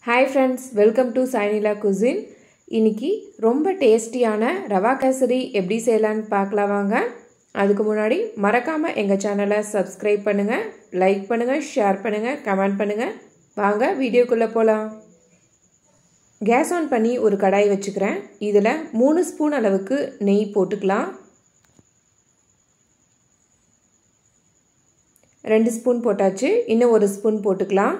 hi friends welcome to Sainila cuisine இன்னைக்கு ரொம்ப டேஸ்டியான ரவா கேசரி எப்படி செய்யலான்னு பார்க்கலாம் வாங்க அதுக்கு முன்னாடி மறக்காமல் எங்கள் சேனலை சப்ஸ்கிரைப் பண்ணுங்கள் லைக் பண்ணுங்கள் ஷேர் பண்ணுங்கள் கமெண்ட் பண்ணுங்கள் வாங்க வீடியோக்குள்ளே போகலாம் கேஸ் ஆன் பண்ணி ஒரு கடாய் வச்சுக்கிறேன் இதில் மூணு ஸ்பூன் அளவுக்கு நெய் போட்டுக்கலாம் ரெண்டு ஸ்பூன் போட்டாச்சு இன்னும் ஒரு ஸ்பூன் போட்டுக்கலாம்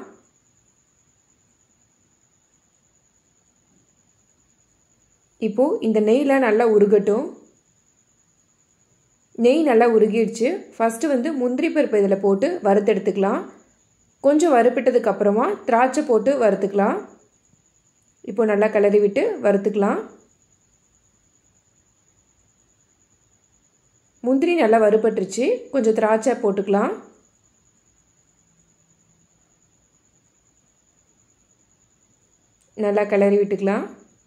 இப்போது இந்த நெய்யில் நல்லா உருகட்டும் நெய் நல்லா உருகிடுச்சு ஃபஸ்ட்டு வந்து முந்திரி பருப்பு இதில் போட்டு வறுத்தெடுத்துக்கலாம் கொஞ்சம் வறுப்பிட்டதுக்கு அப்புறமா திராட்சை போட்டு வறுத்துக்கலாம் இப்போ நல்லா கிளறி விட்டு வறுத்துக்கலாம் முந்திரி நல்லா வறுபட்டுருச்சு கொஞ்சம் திராட்சை போட்டுக்கலாம் நல்லா கிளறி விட்டுக்கலாம்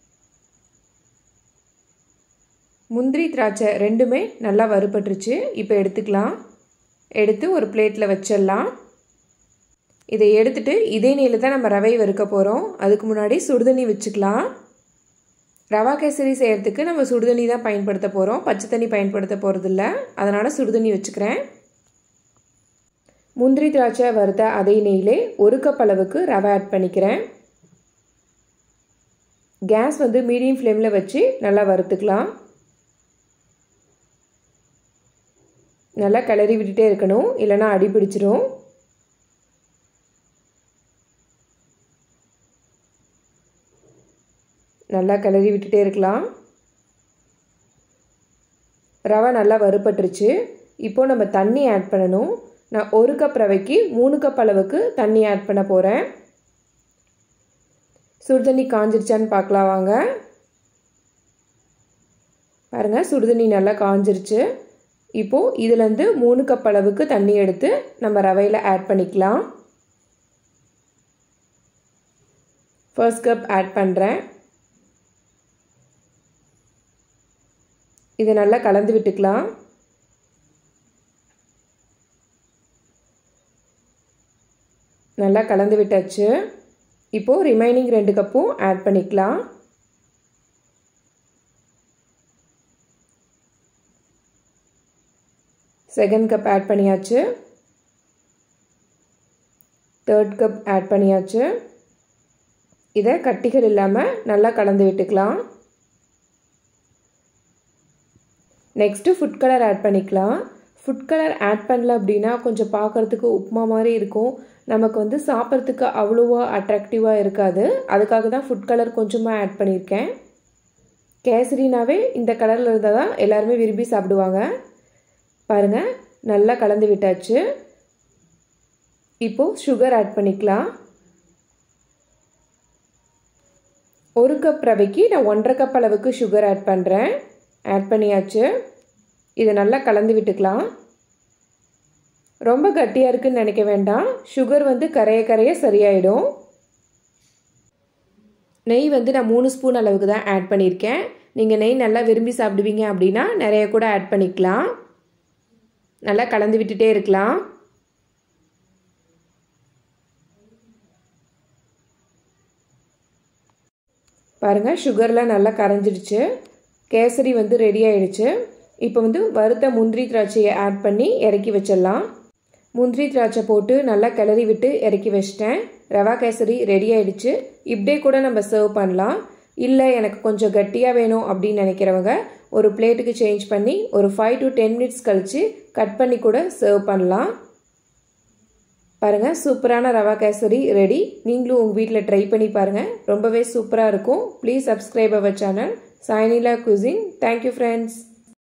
முந்திரி திராட்சை ரெண்டுமே நல்லா வறுபட்டுருச்சு இப்போ எடுத்துக்கலாம் எடுத்து ஒரு பிளேட்டில் வச்சிடலாம் இதை எடுத்துட்டு இதே நெய்யில் தான் நம்ம ரவை வறுக்க போகிறோம் அதுக்கு முன்னாடி சுடுதண்ணி வச்சுக்கலாம் ரவா கேசரி செய்கிறதுக்கு நம்ம சுடுதண்ணி தான் பயன்படுத்த போகிறோம் பச்சை தண்ணி பயன்படுத்த போகிறதில்ல அதனால் சுடுதண்ணி வச்சுக்கிறேன் முந்திரி திராட்சை வறுத்த அதே நெய்யிலே ஒரு கப் அளவுக்கு ரவை ஆட் பண்ணிக்கிறேன் கேஸ் வந்து மீடியம் ஃப்ளேமில் வச்சு நல்லா வறுத்துக்கலாம் நல்லா கிளறி விட்டுட்டே இருக்கணும் இல்லைனா அடி பிடிச்சிரும் நல்லா கிளறி விட்டுட்டே இருக்கலாம் ரவை நல்லா வறுபட்டுருச்சு இப்போது நம்ம தண்ணி ஆட் பண்ணணும் நான் ஒரு கப் ரவைக்கு மூணு கப் அளவுக்கு தண்ணி ஆட் பண்ண போகிறேன் சுடுதண்ணி காஞ்சிருச்சான்னு பார்க்கலாம் வாங்க பாருங்கள் சுடுதண்ணி நல்லா காஞ்சிருச்சு இப்போது இதுலேருந்து மூணு கப் அளவுக்கு தண்ணி எடுத்து நம்ம ரவையில் ஆட் பண்ணிக்கலாம் ஃபர்ஸ்ட் கப் ஆட் பண்ணுறேன் இதை நல்லா கலந்து விட்டுக்கலாம் நல்லா கலந்து விட்டாச்சு இப்போது ரிமைனிங் ரெண்டு கப்பும் ஆட் பண்ணிக்கலாம் செகண்ட் கப் ஆட் பண்ணியாச்சு தேர்ட் கப் ஆட் பண்ணியாச்சு இதை கட்டிகள் இல்லாமல் நல்லா கலந்து விட்டுக்கலாம் நெக்ஸ்ட்டு ஃபுட் கலர் ஆட் பண்ணிக்கலாம் ஃபுட் கலர் ஆட் பண்ணல அப்படின்னா கொஞ்சம் பார்க்குறதுக்கு உப்புமா மாதிரி இருக்கும் நமக்கு வந்து சாப்பிட்றதுக்கு அவ்வளோவா அட்ராக்டிவாக இருக்காது அதுக்காக தான் ஃபுட் கலர் கொஞ்சமாக ஆட் பண்ணியிருக்கேன் கேசரினாவே இந்த கலரில் இருந்தால் தான் எல்லாருமே விரும்பி சாப்பிடுவாங்க பாருங்கள் நல்லா கலந்து விட்டாச்சு இப்போது சுகர் ஆட் பண்ணிக்கலாம் ஒரு கப் ரவைக்கு நான் ஒன்றரை கப் அளவுக்கு சுகர் ஆட் பண்ணுறேன் ஆட் பண்ணியாச்சு இதை நல்லா கலந்து விட்டுக்கலாம் ரொம்ப கட்டியாக இருக்குன்னு நினைக்க வேண்டாம் சுகர் வந்து கரைய கரைய சரியாயிடும் நெய் வந்து நான் மூணு ஸ்பூன் அளவுக்கு தான் ஆட் பண்ணியிருக்கேன் நீங்கள் நெய் நல்லா விரும்பி சாப்பிடுவீங்க அப்படின்னா நிறைய கூட ஆட் பண்ணிக்கலாம் நல்லா கலந்து விட்டுட்டே இருக்கலாம் பாருங்கள் சுகர்லாம் நல்லா கரைஞ்சிடுச்சு கேசரி வந்து ரெடி ஆயிடுச்சு இப்போ வந்து வறுத்த முந்திரி திராட்சையை ஆட் பண்ணி இறக்கி வச்சிடலாம் முந்திரி திராட்சை போட்டு நல்லா கிளறி விட்டு இறக்கி வச்சிட்டேன் ரவா கேசரி ரெடி ஆயிடுச்சு இப்படியே கூட நம்ம சர்வ் பண்ணலாம் இல்லை எனக்கு கொஞ்சம் கட்டியாக வேணும் அப்படின்னு நினைக்கிறவங்க ஒரு பிளேட்டுக்கு சேஞ்ச் பண்ணி ஒரு ஃபைவ் டு டென் மினிட்ஸ் கழித்து கட் பண்ணி கூட சர்வ் பண்ணலாம் பாருங்கள் சூப்பரான ரவா கேசரி ரெடி நீங்களும் உங்கள் வீட்டில் ட்ரை பண்ணி பாருங்கள் ரொம்பவே சூப்பராக இருக்கும் please subscribe our channel Sainila cuisine thank you friends